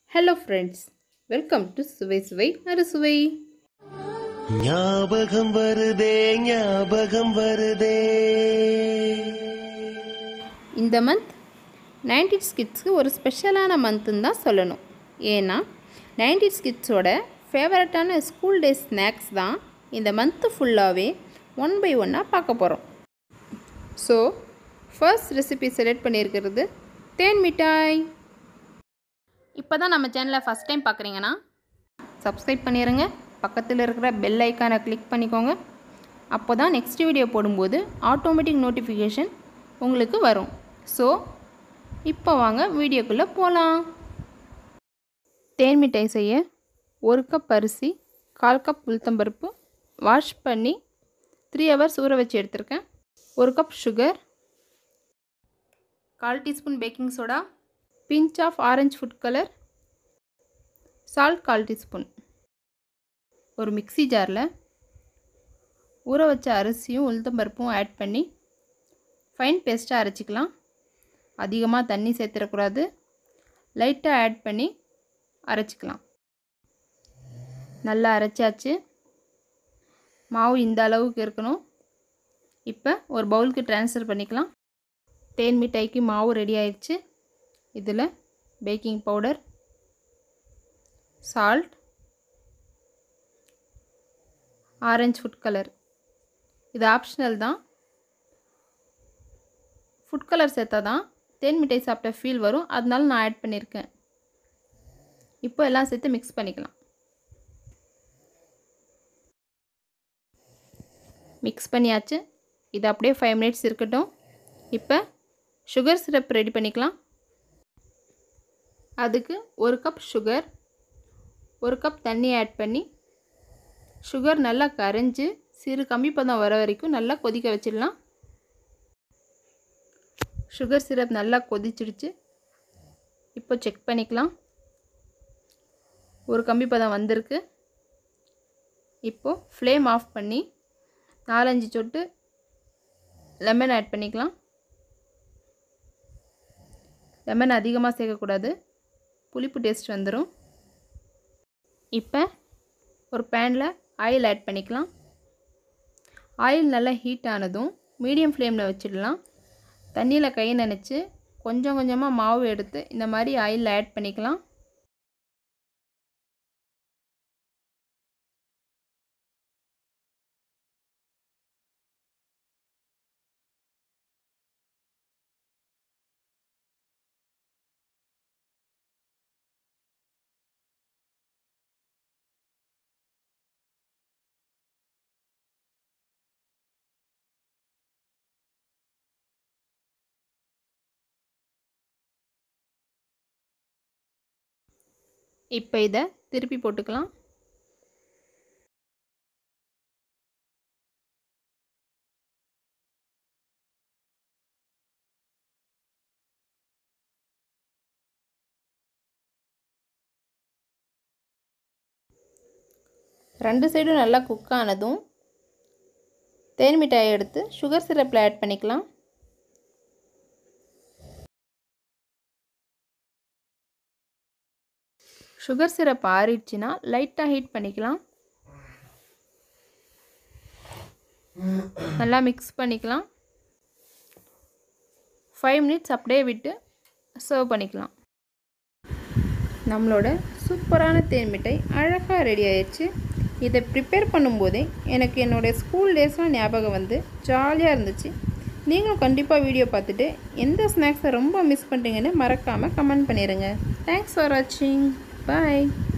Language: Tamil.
ஹலோ ஃப்ரெண்ட்ஸ் வெல்கம் டு சுவை சுவை அறுசுவை ஞாபகம் வருதே ஞாபகம் வருதே இந்த மந்த் நைன்டிஸ் கிட்ஸ்க்கு ஒரு ஸ்பெஷலான மந்த்துன்னு தான் சொல்லணும் ஏன்னா நைன்டிஸ் கிட்ஸோட ஃபேவரட்டான ஸ்கூல் டே ஸ்நாக்ஸ் தான் இந்த மந்த்து ஃபுல்லாகவே ஒன் பை ஒன்னாக பார்க்க போகிறோம் ஸோ ஃபர்ஸ்ட் ரெசிபி செலக்ட் பண்ணியிருக்கிறது தேன் மிட்டாய் இப்போ தான் நம்ம சேனலை ஃபஸ்ட் டைம் பார்க்குறீங்கன்னா சப்ஸ்கிரைப் பண்ணிடுங்க பக்கத்தில் இருக்கிற பெல் ஐக்கானை கிளிக் பண்ணிக்கோங்க அப்போ தான் நெக்ஸ்ட் வீடியோ போடும்போது ஆட்டோமேட்டிக் நோட்டிஃபிகேஷன் உங்களுக்கு வரும் ஸோ இப்போ வாங்க வீடியோக்குள்ளே போகலாம் தேன் மிட்டாய் செய்ய ஒரு கப் அரிசி கால் கப் உளுத்தம்பருப்பு வாஷ் பண்ணி த்ரீ ஹவர்ஸ் ஊற வச்சு எடுத்திருக்கேன் ஒரு கப் சுகர் கால் teaspoon baking soda pinch of orange food colour salt கால் டீஸ்பூன் ஒரு மிக்ஸி ஜாரில் ஊற வச்ச அரிசியும் உளுத்தம்பருப்பும் ஆட் பண்ணி ஃபைன் பேஸ்ட்டாக அரைச்சிக்கலாம் அதிகமாக தண்ணி சேர்த்துடக்கூடாது லைட்டாக ஆட் பண்ணி அரைச்சிக்கலாம் நல்லா அரைச்சாச்சு மாவு இந்த அளவுக்கு இருக்கணும் இப்போ ஒரு பவுலுக்கு ட்ரான்ஸ்ஃபர் பண்ணிக்கலாம் தேன் மிட்டாய்க்கு மாவு ரெடி ஆயிடுச்சு இதில் baking powder salt orange food colour இது ஆப்ஷனல் தான் ஃபுட் கலர் சேர்த்தா தான் தேன் மிட்டாய் சாப்பிட்ட ஃபீல் வரும் அதனால நான் ஆட் பண்ணியிருக்கேன் இப்போ எல்லாம் சேர்த்து மிக்ஸ் பண்ணிக்கலாம் மிக்ஸ் பண்ணியாச்சு இது அப்படியே ஃபைவ் மினிட்ஸ் இருக்கட்டும் இப்போ சுகர் சிரப் ரெடி பண்ணிக்கலாம் அதுக்கு ஒரு கப் சுகர் ஒரு கப் தண்ணி ஆட் பண்ணி சுகர் நல்லா கரைஞ்சி சிறு கம்மி பதம் வர வரைக்கும் நல்லா கொதிக்க வச்சிடலாம் சுகர் சிரப் நல்லா கொதிச்சிடுச்சு இப்போ செக் பண்ணிக்கலாம் ஒரு கம்பி பதம் வந்திருக்கு இப்போது ஃப்ளேம் ஆஃப் பண்ணி நாலஞ்சு சொட்டு லெமன் ஆட் பண்ணிக்கலாம் லெமன் அதிகமாக சேர்க்கக்கூடாது புளிப்பு டேஸ்ட் வந்துடும் இப்போ ஒரு பேனில் ஆயில் ஆட் பண்ணிக்கலாம் ஆயில் நல்லா ஹீட் ஆனதும் மீடியம் ஃப்ளேமில் வச்சிடலாம் தண்ணியில் கை நினச்சி கொஞ்சம் கொஞ்சமாக மாவு எடுத்து இந்த மாதிரி ஆயிலில் ஆட் பண்ணிக்கலாம் இப்போ இதை திருப்பி போட்டுக்கலாம் ரெண்டு சைடும் நல்லா குக் ஆனதும் தேன் மிட்டாயை எடுத்து சுகர் சிரப்பில் ஆட் பண்ணிக்கலாம் சுகர் சிரப் ஆறிடுச்சுன்னா லைட்டாக ஹீட் பண்ணிக்கலாம் நல்லா மிக்ஸ் பண்ணிக்கலாம் ஃபைவ் மினிட்ஸ் அப்படியே விட்டு சர்வ் பண்ணிக்கலாம் நம்மளோட சூப்பரான தேன் மிட்டாய் அழகாக ரெடி ஆயிடுச்சு இதை ப்ரிப்பேர் பண்ணும்போதே எனக்கு என்னோடய ஸ்கூல் டேஸ்லாம் ஞாபகம் வந்து ஜாலியாக இருந்துச்சு நீங்களும் கண்டிப்பாக வீடியோ பார்த்துட்டு எந்த ஸ்நாக்ஸை ரொம்ப மிஸ் பண்ணுறீங்கன்னு மறக்காமல் கமெண்ட் பண்ணிடுங்க தேங்க்ஸ் ஃபார் வாட்சிங் பாய்